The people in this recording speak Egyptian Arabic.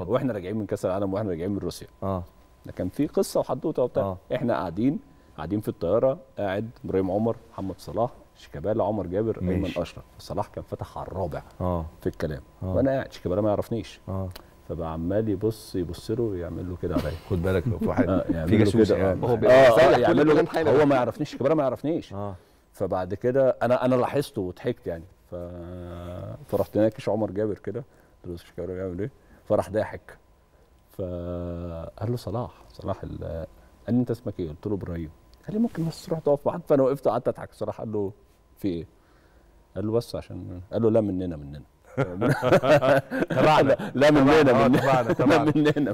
اتفضل. واحنا راجعين من كاس العالم واحنا راجعين من روسيا اه ده كان في قصه وحدوته وبتاع آه. احنا قاعدين قاعدين في الطياره قاعد ابراهيم عمر محمد صلاح شيكابالا عمر جابر ايمن ماشي. اشرف صلاح كان فتح على الرابع اه في الكلام آه. وانا قاعد شيكابالا ما يعرفنيش اه فبقى عمال يبص يبص له ويعمل له كده عليا خد بالك لو في واحد آه، في يعمل له جاسوس كده، يعني آه. هو بيبقى اه سايح اه كل يعمل له الكلام حالا. هو ما يعرفنيش شيكابالا ما يعرفنيش اه فبعد كده انا انا لاحظته وضحكت يعني ف... فرحت ناكش عمر جابر كده قلت له شيكابالا بيعمل ايه فراح ضاحك فقال له صلاح صلاح ال... قال لي انت اسمك ايه؟ قلت له ابراهيم قال لي ممكن بس تروح تقف معاك فانا وقفت وقعدت اضحك صلاح قال له في ايه؟ قال له بس عشان قال له لا مننا مننا تبعنا لا مننا آه، مننا تبعنا، تبعنا. مننا